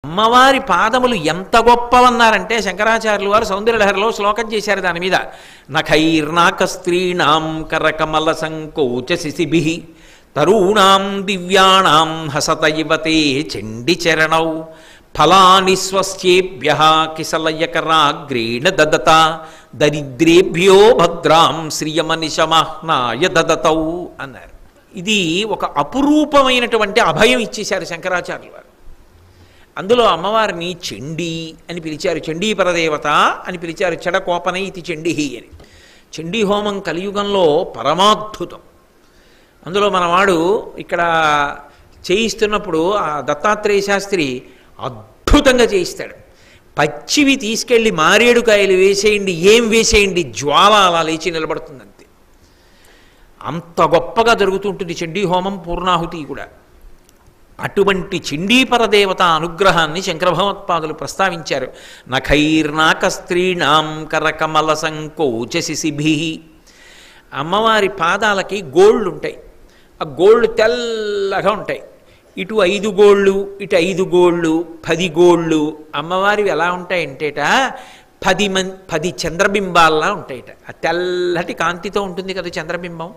అమ్మవారి పాదములు ఎంత గొప్పవన్నారంటే శంకరాచార్యులు వారు సౌందర్యలహరిలో శ్లోకం చేశారు దాని మీద నఖైర్నాక స్త్రీణాం కరకమల సంకోచ శిశిభి తరూణాం దివ్యాణాం హసత ఇవతే చండి చరణౌ ఫలాని స్వస్యేభ్య కిసలయకరాగ్రేణ దదత దరిద్రేభ్యో భద్రాం శ్రియమనిశమహ్నాయ దదతౌ అన్నారు ఇది ఒక అపురూపమైనటువంటి అభయం ఇచ్చేశారు శంకరాచార్యులు వారు అందులో అమ్మవారిని చండీ అని పిలిచారు చండీ పరదేవత అని పిలిచారు చెడకోపన ఇది చండీ అని చండీ హోమం కలియుగంలో పరమాద్భుతం అందులో మనవాడు ఇక్కడ చేయిస్తున్నప్పుడు ఆ దత్తాత్రేయ శాస్త్రి అద్భుతంగా చేయిస్తాడు పచ్చివి తీసుకెళ్ళి మారేడుకాయలు వేసేయండి ఏం వేసేయండి జ్వాల అలా లేచి నిలబడుతుంది అంతే అంత గొప్పగా జరుగుతుంటుంది చండీ హోమం పూర్ణాహుతి కూడా అటువంటి చండీపరదేవత అనుగ్రహాన్ని శంకరభగవత్పాదులు ప్రస్తావించారు నఖైర్నాక స్త్రీణాం కరకమల సంకోచ శిశిభి అమ్మవారి పాదాలకి గోళ్ళు ఉంటాయి ఆ గోళ్ళు తెల్లగా ఉంటాయి ఇటు ఐదు గోళ్ళు ఇటు ఐదు గోళ్ళు పది గోళ్ళు అమ్మవారివి ఎలా ఉంటాయంటేట పది మం పది చంద్రబింబాల్లా ఉంటాయట ఆ తెల్లటి కాంతితో ఉంటుంది కదా చంద్రబింబం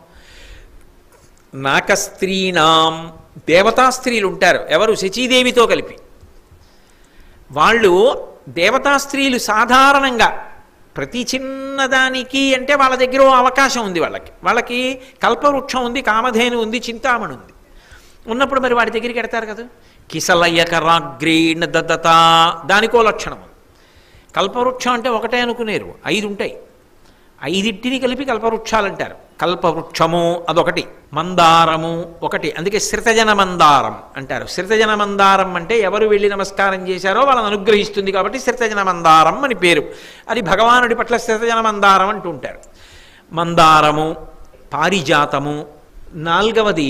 నాకస్త్రీణాం దేవతా స్త్రీలు ఉంటారు ఎవరు శచీదేవితో కలిపి వాళ్ళు దేవతా స్త్రీలు సాధారణంగా ప్రతి చిన్నదానికి అంటే వాళ్ళ దగ్గర ఓ అవకాశం ఉంది వాళ్ళకి వాళ్ళకి కల్పవృక్షం ఉంది కామధేను ఉంది చింతామణి ఉంది ఉన్నప్పుడు మరి వాడి దగ్గరికి ఎడతారు కదా కిసలయ్యకరాగ్రేణ దద్దత దానికో లక్షణం ఉంది కల్పవృక్షం అంటే ఒకటే అనుకునేరు ఐదు ఉంటాయి ఐదింటిని కలిపి కల్పవృక్షాలు అంటారు కల్పవృక్షము అదొకటి మందారము ఒకటి అందుకే శ్రితజన మందారం అంటారు శ్రితజన మందారం అంటే ఎవరు వెళ్ళి నమస్కారం చేశారో వాళ్ళని అనుగ్రహిస్తుంది కాబట్టి శ్రితజన మందారం అని పేరు అది భగవానుడి పట్ల శ్రితజన మందారం అంటూ ఉంటారు మందారము పారిజాతము నాలుగవది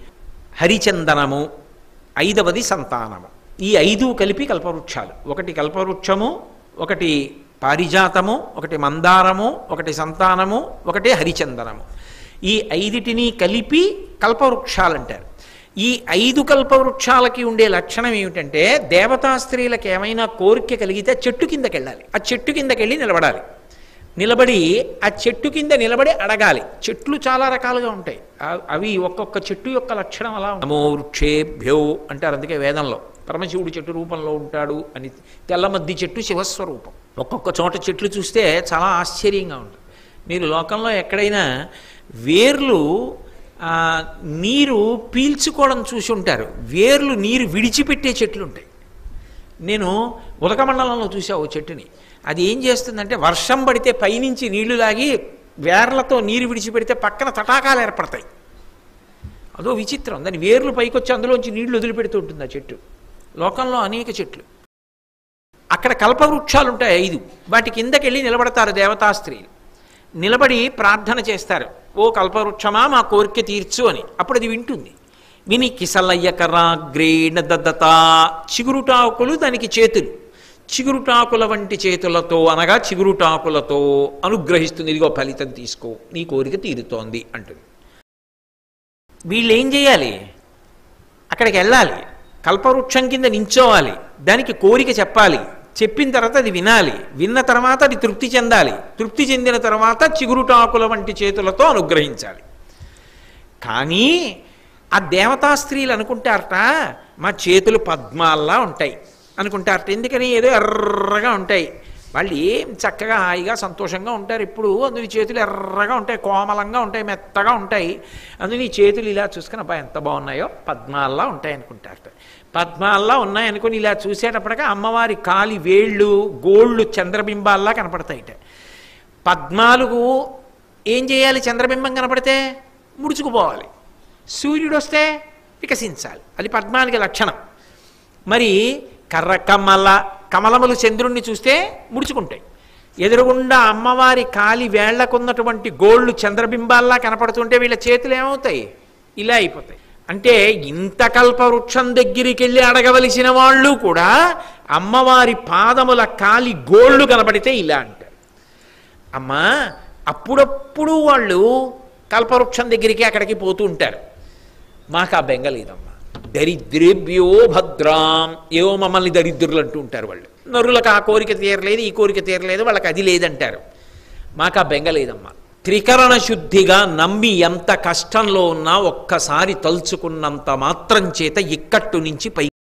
హరిచందనము ఐదవది సంతానము ఈ ఐదు కలిపి కల్పవృక్షాలు ఒకటి కల్పవృక్షము ఒకటి పారిజాతము ఒకటి మందారము ఒకటి సంతానము ఒకటి హరిచందనము ఈ ఐదిటిని కలిపి కల్పవృక్షాలు అంటారు ఈ ఐదు కల్పవృక్షాలకి ఉండే లక్షణం ఏమిటంటే దేవతా స్త్రీలకు ఏమైనా కోరిక కలిగితే చెట్టు కిందకి వెళ్ళాలి ఆ చెట్టు కిందకి వెళ్ళి నిలబడాలి నిలబడి ఆ చెట్టు కింద నిలబడి అడగాలి చెట్లు చాలా రకాలుగా ఉంటాయి ఆ- అవి ఒక్కొక్క చెట్టు యొక్క లక్షణం అలా ఉంటుంది. నమో వృక్షేభ్యో అంటారు అందుకే వేదంలో పరమశివుడు చెట్టు రూపంలో ఉంటాడు అని తెల్లమద్ది చెట్టు శివస్వరూపం ఒక్కొక్క చోట చెట్లు చూస్తే చాలా ఆశ్చర్యంగా ఉంటుంది మీరు లోకంలో ఎక్కడైనా వేర్లు ఆ, నీరు పీల్చుకోవడం చూసి ఉంటారు వేర్లు నీరు విడిచిపెట్టే చెట్లు ఉంటాయి నేను ఉదకమండలంలో చూసా ఓ చెట్టుని అది ఏం చేస్తుందంటే వర్షం పడితే పైనుంచి నీళ్లు లాగి వేర్లతో నీరు విడిచిపెడితే పక్కన తటాకాలు ఏర్పడతాయి అదో విచిత్రం దాని వేర్లు పైకొచ్చి అందులోంచి నీళ్లు వదిలిపెడుతూ ఉంటుంది ఆ చెట్టు లోకంలో అనేక చెట్లు అక్కడ కల్పవృక్షాలు ఉంటాయి ఐదు వాటి కిందకి వెళ్ళి నిలబడతారు దేవతా స్త్రీలు నిలబడి ప్రార్థన చేస్తారు ఓ కల్పవృక్షమా మా కోరిక తీర్చు అని అప్పుడు అది వింటుంది విని కిసలయ్యకరాగ్రేణ దద్దత చిగురుటాకులు దానికి చేతులు చిగురుటాకుల వంటి చేతులతో అనగా చిగురుటాకులతో అనుగ్రహిస్తుంది ఇదిగో ఫలితం తీసుకో నీ కోరిక తీరుతోంది అంటుంది వీళ్ళు ఏం చేయాలి అక్కడికి వెళ్ళాలి కల్పవృక్షం కింద నించోవాలి దానికి కోరిక చెప్పాలి చెప్పిన తర్వాత అది వినాలి విన్న తర్వాత అది తృప్తి చెందాలి తృప్తి చెందిన తర్వాత చిగురుటాకుల వంటి చేతులతో అనుగ్రహించాలి కానీ ఆ దేవతా స్త్రీలు అనుకుంటారట మా చేతులు పద్మాల్లా ఉంటాయి అనుకుంటారట ఎందుకని ఏదో ఎర్రగా ఉంటాయి వాళ్ళు ఏం చక్కగా హాయిగా సంతోషంగా ఉంటారు ఇప్పుడు అందుని చేతులు ఎర్రగా ఉంటాయి కోమలంగా ఉంటాయి మెత్తగా ఉంటాయి అందుని చేతులు ఇలా చూసుకుని అబ్బా ఎంత బాగున్నాయో పద్మాల్లా ఉంటాయి అనుకుంటారట పద్మాల్లా ఉన్నాయనుకుని ఇలా చూసేటప్పటికి అమ్మవారి కాలి వేళ్ళు గోళ్ళు చంద్రబింబాల్లా కనపడతాయిట పద్మాలుగు ఏం చేయాలి చంద్రబింబం కనపడితే ముడుచుకుపోవాలి సూర్యుడు వస్తే వికసించాలి అది పద్మానికి లక్షణం మరి కర్ర కమల కమలములు చంద్రుణ్ణి చూస్తే ముడుచుకుంటాయి ఎదురుగుండా అమ్మవారి కాలి వేళ్లకున్నటువంటి గోళ్ళు చంద్రబింబాల్లా కనపడుతుంటే వీళ్ళ చేతులు ఏమవుతాయి ఇలా అయిపోతాయి అంటే ఇంత కల్పవృక్షం దగ్గరికి వెళ్ళి అడగవలసిన వాళ్ళు కూడా అమ్మవారి పాదముల కాలి గోళ్ళు కనపడితే ఇలా అంటారు అమ్మా అప్పుడప్పుడు వాళ్ళు కల్పవృక్షం దగ్గరికి అక్కడికి పోతూ ఉంటారు మాకు ఆ బెంగ లేదమ్మా దరిద్రేభ్యో భద్రాం ఏవో మమ్మల్ని దరిద్రులు అంటూ ఉంటారు వాళ్ళు నరులకు ఆ కోరిక తీరలేదు ఈ కోరిక తీరలేదు వాళ్ళకి అది లేదంటారు మాకు ఆ బెంగ లేదమ్మా త్రికరణ శుద్ధిగా నమ్మి ఎంత కష్టంలో ఉన్నా ఒక్కసారి తలుచుకున్నంత మాత్రం చేత ఇక్కట్టు నుంచి పై